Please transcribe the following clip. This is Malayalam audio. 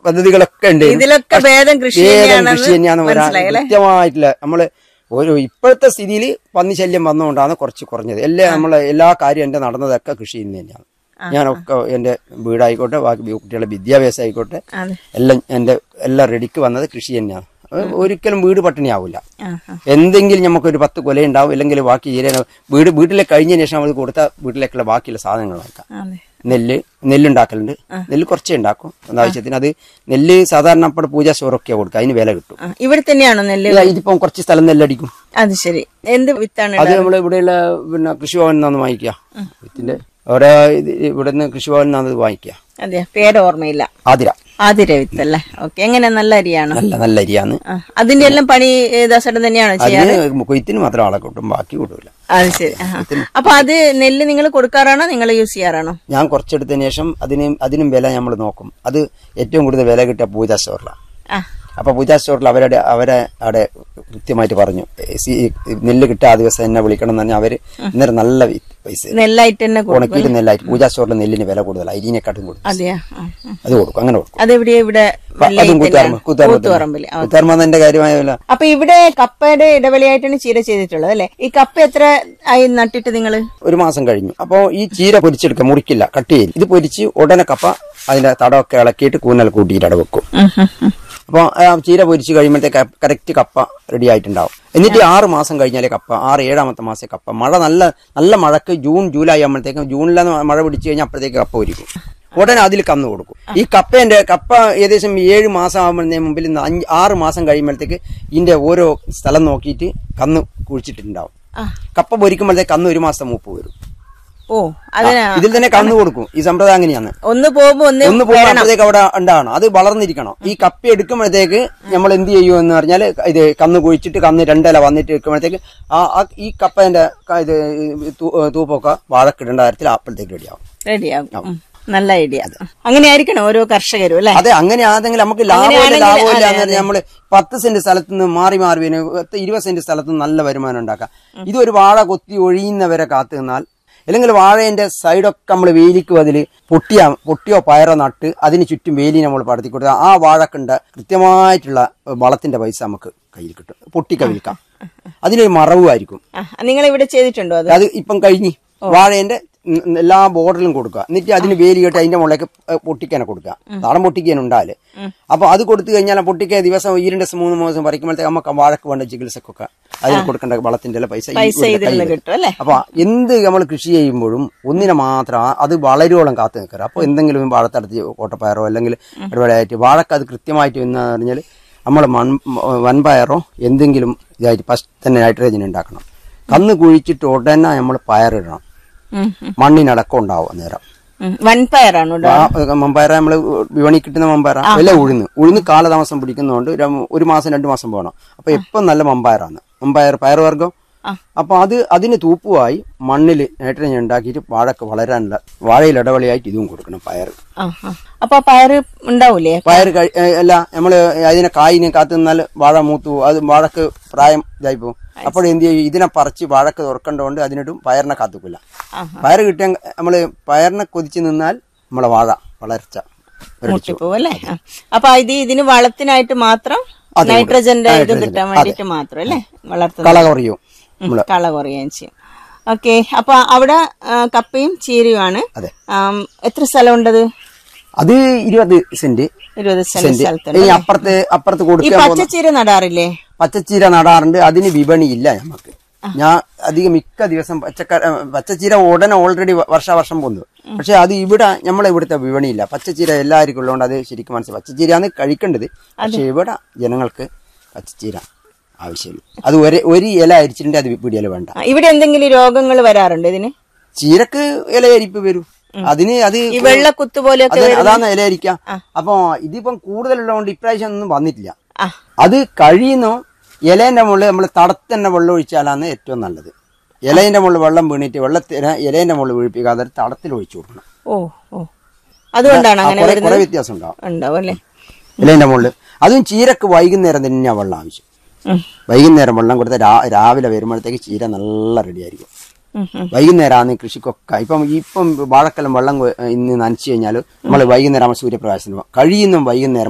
പദ്ധതികളൊക്കെ ഉണ്ട് ഇതിലൊക്കെ ഭേദം കൃഷി ഏതും തന്നെയാണെന്ന് കൃഷി തന്നെയാന്ന് വരാൻ മനസ്സിലായല്ലേ? കൃത്യമായിട്ടില്ല നമ്മള് ഒരു ഇപ്പോഴത്തെ സ്ഥിതിയിൽ പന്നി ശല്യം വന്നുകൊണ്ടാണ് കുറച്ച് കുറഞ്ഞത് എല്ലാ നമ്മളെ എല്ലാ കാര്യം എന്റെ നടന്നതൊക്കെ കൃഷിയിൽ നിന്ന് തന്നെയാണ് ഞാനൊക്കെ എന്റെ വീടായിക്കോട്ടെ ബാക്കി കുട്ടികളുടെ വിദ്യാഭ്യാസം ആയിക്കോട്ടെ അതെ എല്ലാം എന്റെ എല്ലാം റെഡിക്ക് വന്നത് കൃഷി തന്നെയാണ് ഒ- ഒരിക്കലും വീട് പട്ടിണിയാവില്ല ആ, ആ. എന്തെങ്കിലും നമുക്കൊരു പത്ത് കൊല ഉണ്ടാവും അല്ലെങ്കിൽ ബാക്കി ഈരന വീട് വീട്ടിലെ കഴിഞ്ഞതിന് ശേഷം നമ്മൾ കൊടുത്ത വീട്ടിലേക്കുള്ള ബാക്കിയുള്ള സാധനങ്ങൾ വാങ്ങിക്കാം അതെ നെല്ല് നെല്ലുണ്ടാക്കലുണ്ട് നെല്ല് കുറച്ചേ ഉണ്ടാക്കും ആവശ്യത്തിന് അത് നെല്ല് സാധാരണ അപ്പോൾ പൂജ സ്റ്റോറൊക്കെ കൊടുക്കുക അതിന് വില കിട്ടും ആ, ഇവിടെ തന്നെയാണോ നെല്ല് ഇല്ല, ഇതിപ്പം കുറച്ച് സ്ഥലം നെല്ലടിക്കും അത് ശരി എന്ത് വിത്താണ് അത് നമ്മൾ ഇവിടെയുള്ള പിന്നെ കൃഷിഭവനിൽ നിന്നാണ് വാങ്ങിക്കുക വിത്തിന്റെ അവിടെ ഇത് ഇവിടുന്ന് കൃഷിഭവനിൽ നിന്നാണ് ഇത് വാങ്ങിക്കുക അതെ പേര് ഓർമ്മയില്ല ആതിര ആതിര വിത്തല്ലേ ഓക്കെ എങ്ങനെ നല്ല അരിയാണോ നല്ല നല്ല അരിയാണ് ആ, അതിന്റെ എല്ലാം പണി ഏ, ദാസേട്ടൻ തന്നെയാണോ ചെയ്യാറ് അതിന് കൊയ്ത്തിന് മാത്രം ആളെ കിട്ടും ബാക്കി കിട്ടൂല അത് ശരി ആ. അപ്പൊ അത് നെല്ല് നിങ്ങൾ കൊടുക്കാറാണോ നിങ്ങൾ യൂസ് ചെയ്യാറാണോ ഞാൻ കുറച്ചെടുത്തതിന് ശേഷം അതിന് അതിനും വില നമ്മൾ നോക്കും അത് ഏറ്റവും കൂടുതൽ വില കിട്ടിയ പൂജ സ്റ്റോറിലാണ് ആ അപ്പൊ പൂജാ സ്റ്റോറിൽ അവരുടെ അവരെ അവിടെ കൃത്യമായിട്ട് പറഞ്ഞു ഏ, സി- നെല്ല് കിട്ടിയ ആ ദിവസം എന്നെ വിളിക്കണം എന്ന് പറഞ്ഞാൽ അവര് ഇന്നേരം നല്ല വി- പൈസ നെല്ലായിട്ട് തന്നെ കൊടുക്കും ഉണക്കിയിട്ട് നെല്ലായിട്ട് പൂജാ സ്റ്റോറിൽ നെല്ലിന് വില കൂടുതൽ അരിനെക്കാട്ടും കൊടുക്കും അതെയാ ആ, ആ. അത് കൊടുക്കും അങ്ങനെ കൊടുക്കും അതെവിടെയാ ഇവിടെ അപ്പൊ അതും കൂത്തുപറമ്പ് കൂത്തുപറമ്പില് ആ. കൂത്തുപറമ്പ് എന്റെ കാര്യമായ വില അപ്പൊ ഇവിടെ കപ്പയുടെ ഇടവേളയായിട്ടാണ് ചീര ചെയ്തിട്ടുള്ളത് അല്ലെ ഈ കപ്പ എത്ര ആയി നട്ടിട്ട് നിങ്ങള് ഒരു മാസം കഴിഞ്ഞു അപ്പോ ഈ ചീര പൊരിച്ചെടുക്കുക മുറിക്കില്ല കട്ട് ചെയ്യും ഇത് പൊരിച്ച് ഉടനെ കപ്പ അതിന്റെ തടമൊക്കെ ഇളക്കിയിട്ട് കൂന്നൽ കൂട്ടിയിട്ട് അവിടെ വെക്കും അപ്പോൾ ചീര പൊരിച്ച് കഴിയുമ്പോഴത്തേക്ക് കറക്റ്റ് കപ്പ റെഡി ആയിട്ടുണ്ടാവും എന്നിട്ട് ആറ് മാസം കഴിഞ്ഞാലേ കപ്പ ആറ് ഏഴാമത്തെ മാസം കപ്പ മഴ നല്ല നല്ല മഴക്ക് ജൂൺ ജൂലൈ ആകുമ്പോഴത്തേക്കും ജൂണിലാണ് മഴ പിടിച്ചു കഴിഞ്ഞാൽ അപ്പോഴത്തേക്ക് കപ്പ ഒരുക്കും ഉടനെ അതിൽ കന്ന് കൊടുക്കും ഈ കപ്പേന്റെ കപ്പ ഏകദേശം ഏഴ് മാസം ആകുമ്പോഴേ മുമ്പിൽ നിന്ന് അഞ്ച് ആറ് മാസം കഴിയുമ്പോഴത്തേക്ക് ഇതിന്റെ ഓരോ സ്ഥലം നോക്കിയിട്ട് കന്ന് കുഴിച്ചിട്ടുണ്ടാവും ആ. കപ്പ പൊരിക്കുമ്പോഴത്തേക്ക് കന്ന് ഒരു മാസം മൂപ്പ് വരും ഓ അതിനാ ഇതിൽ തന്നെ കന്ന് കൊടുക്കും ഈ സമ്പ്രദായം അങ്ങനെയാണ് ഒന്ന് പോകുമ്പോ ഒന്ന് ഒന്ന് പോകുമ്പോഴത്തേക്ക് അവിടെ ഉണ്ടാവണം അത് വളർന്നിരിക്കണം ഈ കപ്പ എടുക്കുമ്പോഴത്തേക്ക് നമ്മൾ എന്ത് ചെയ്യും എന്ന് പറഞ്ഞാൽ ഇത് കന്ന് കുഴിച്ചിട്ട് കന്ന് രണ്ടില വന്നിട്ട് എടുക്കുമ്പോഴത്തേക്ക് ആ ആ ഈ കപ്പന്റെ ക- ഇത് തൂ- തൂപ്പൊക്കെ വാഴക്കിടേണ്ട കാര്യത്തിൽ അപ്പോഴത്തേക്ക് റെഡിയാവും റെഡിയാകും ഉം. നല്ല ഐഡിയ അങ്ങനെ ആയിരിക്കണം ഓരോ കർഷകരും അല്ലെ അതെ അങ്ങനെ ആണെങ്കിൽ നമുക്ക് ലാഭമില്ല ലാഭമില്ല എന്ന് പറഞ്ഞാൽ നമ്മള് പത്ത് സെന്റ് സ്ഥലത്ത് നിന്ന് മാറി മാറി പിന്നെ പത്ത് ഇരുപത് സെന്റ് സ്ഥലത്ത് നിന്ന് നല്ല വരുമാനം ഉണ്ടാക്കാം ഇതൊരു വാഴ കൊത്തി ഒഴിയുന്നവരെ കാത്തു നിന്നാൽ അല്ലെങ്കിൽ വാഴേന്റെ സൈഡൊക്കെ നമ്മൾ വേലിക്കും അതിൽ പൊട്ടിയ പൊട്ടിയോ പയറോ നട്ട് അതിന് ചുറ്റും വേലി നമ്മൾ പടത്തി കൊടുത്താൽ ആ വാഴക്കുണ്ട് കൃത്യമായിട്ടുള്ള വളത്തിന്റെ പൈസ നമുക്ക് കയ്യിൽ കിട്ടും പൊട്ടിക്ക വിൽക്കാം അതിനൊരു മറവുമായിരിക്കും നിങ്ങൾ ഇവിടെ ചെയ്തിട്ടുണ്ടോ അത് അത് ഇപ്പം കഴിഞ്ഞ് വാഴേന്റെ ഉം എല്ലാ ബോർഡറിലും കൊടുക്കുക എന്നിട്ട് അതിന് വേലി കെട്ടി അതിന്റെ മുകളിലേക്ക് പൊട്ടിക്കാനെ കൊടുക്കുക താളം പൊട്ടിക്കാൻ ഉണ്ടാല് അപ്പൊ അത് കൊടുത്തു കഴിഞ്ഞാൽ ആ പൊട്ടിക്ക ദിവസം ഈ രണ്ട് ദിവസം മൂന്ന് ദിവസം പറിക്കുമ്പോഴത്തേക്ക് നമുക്ക് വാഴക്ക് വേണ്ട ചികിത്സക്കൊക്കെ അതിന് കൊടുക്കേണ്ട വളത്തിന്റെ എല്ലാം പൈസ ഈ പൈസ ഒരു ഇതിൽ നിന്ന് കയ്യില്. കിട്ടും അല്ലെ അപ്പൊ എന്ത് നമ്മൾ കൃഷി ചെയ്യുമ്പോഴും ഒന്നിനെ മാത്രം ആ- അത് വളരോളം കാത്തു നിൽക്കുക അപ്പൊ എന്തെങ്കിലും വാഴത്തടത്തി കോട്ടപ്പയറോ അല്ലെങ്കിൽ ഇടവേളയായിട്ട് വാഴക്ക് അത് കൃത്യമായിട്ട് എന്ന് പറഞ്ഞാൽ നമ്മൾ മൺ വൻപയറോ എന്തെങ്കിലും ഇതായിട്ട് ഫസ്റ്റ് തന്നെ നൈട്രജൻ ഉണ്ടാക്കണം കന്ന് കുഴിച്ചിട്ട് ഉടനെ നമ്മൾ പയറിടണം മണ്ണിനടക്കം ഉണ്ടാവും അന്നേരം വൻപയറാണ് കേട്ടോ ആ മമ്പയറ നമ്മൾ വിപണി കിട്ടുന്ന മമ്പയറ വില ഉഴുന്ന് ഉഴുന്ന് കാലതാമസം പിടിക്കുന്നതുകൊണ്ട് ഒരു- ഒരു മാസം രണ്ടു മാസം പോകണം അപ്പൊ എപ്പം നല്ല മമ്പയറാണ് മമ്പയർ പയറുവർഗം അപ്പൊ അത് അതിന് തൂപ്പുമായി മണ്ണിൽ നൈട്രജൻ ഉണ്ടാക്കിയിട്ട് വാഴക്ക് വളരാനുള്ള വാഴയിൽ ഇടവളിയായിട്ട് ഇതും കൊടുക്കണം പയർ ആ, ആ. അപ്പൊ ആ പയറ് ഉണ്ടാവൂലേ പയർ കഴി- ഏ, അല്ല നമ്മള് അതിനെ കായിനെ കാത്തു നിന്നാൽ വാഴ മൂത്തു പോകും. അത് വാഴക്ക് പ്രായം ഇതായി പോകും അപ്പോൾ എന്ത് ചെയ്യും ഇതിനെ പറിച്ച് വാഴക്ക് തുറക്കേണ്ടതുകൊണ്ട് അതിനിടും പയറിനെ കാത്തുക്കില്ല പയർ കിട്ടിയ നമ്മള് പയറിനെ കൊതിച്ച് നിന്നാൽ നമ്മളെ വാഴ വളർച്ച ഒരടിച്ചു മുട്ടിപ്പോവും അല്ലേ ആ. അപ്പൊ ഇത് ഇതിന് വളത്തിനായിട്ട് മാത്രം അതെ, നൈട്രജന്റെ ഇത് നൈട്രജൻ, കിട്ടാൻ അതെ. വേണ്ടിട്ട് മാത്രം അല്ലേ വളർത്തുന്നത് കള കുറയും നമ്മള് കള കുറയുകയും ചെയ്യും ഓക്കെ അപ്പൊ അവിടെ ആ, കപ്പയും ചീരയുമാണ് അതെ. ആം, എത്ര സ്ഥലമുണ്ടത് അത് ഇരുപത് സെന്റ് ഇരുപത് സെന്റ് സെന്റ് സ്ഥലത്തുണ്ട് ഈ അപ്പുറത്ത് അപ്പുറത്ത് ഈ കൊടുക്കാൻ പോകുന്ന പച്ചച്ചീര നടാറില്ലേ പച്ചച്ചീര നടാറുണ്ട് അതിന് വിപണിയില്ല നമുക്ക് ഞാൻ അധികം മിക്ക ദിവസം പച്ചക്കറി പച്ചച്ചീര ഉടനെ ഓൾറെഡി വർഷാവർഷം പോന്നു പക്ഷെ അത് ഇവിടെ നമ്മളെ ഇവിടുത്തെ വിപണിയില്ല പച്ചച്ചീര എല്ലാവർക്കും ഉള്ളതുകൊണ്ട് അത് ശരിക്കും മനസ്സിലായി പച്ചച്ചീരയാണ് കഴിക്കേണ്ടത് പക്ഷെ ഇവിടെ ജനങ്ങൾക്ക് പച്ചച്ചീര ആവശ്യമില്ല അത് ഒരു ഒരു ഇല അരിച്ചിട്ടുണ്ട് അത് പിടിയല വേണ്ട ആ, ഇവിടെ എന്തെങ്കിലും രോഗങ്ങൾ വരാറുണ്ട് ഇതിന് ചീരക്ക് ഇല അരിപ്പ് വരും അതിന് അത് ഈ വെള്ളക്കുത്ത് പോലെയൊക്കെ അത് വരുന്ന- അതാണ് ഇല അരിക്ക അപ്പൊ ഇതിപ്പം കൂടുതലുള്ളതുകൊണ്ട് ഇപ്രാവശ്യം ഒന്നും വന്നിട്ടില്ല ആ അത് കഴിയുന്നു ഇലേന്റെ മുകളിൽ നമ്മൾ തടത്തന്നെ വെള്ളം ഒഴിച്ചാലാണ് ഏറ്റവും നല്ലത് ഇലേന്റെ മുകളിൽ വെള്ളം വീണിട്ട് വെള്ളത്തിന് ഇലേന്റെ മുകളിൽ വീഴിപ്പിക്കാതെ തടത്തിൽ ഒഴിച്ചു കൊടുക്കണം ഓ ഓ അതുകൊണ്ടാണ് ആ, അങ്ങനെ കുറെ- വരുന്നത് കുറെ വ്യത്യാസം ഉണ്ടാവും ഉണ്ടാവും അല്ലേ ഇലേന്റെ മുകളിൽ അതും ചീരക്ക് വൈകുന്നേരം തന്നെയാ വെള്ളം ആവശ്യം ഉം. വൈകുന്നേരം വെള്ളം കൊടുത്ത രാവിലെ വരുമ്പോഴത്തേക്ക് ചീര നല്ല റെഡിയായിരിക്കും ഉം, ഉം. വൈകുന്നേരമാണ് കൃഷിക്കൊക്കെ ഇപ്പം ഇപ്പം വാഴക്കെല്ലാം വെള്ളം കൊ- ഇന്ന് നനച്ചു കഴിഞ്ഞാൽ നമ്മൾ വൈകുന്നേരം ആകുമ്പോൾ സൂര്യപ്രകാശത്തിന് കഴിയുന്ന വൈകുന്നേരം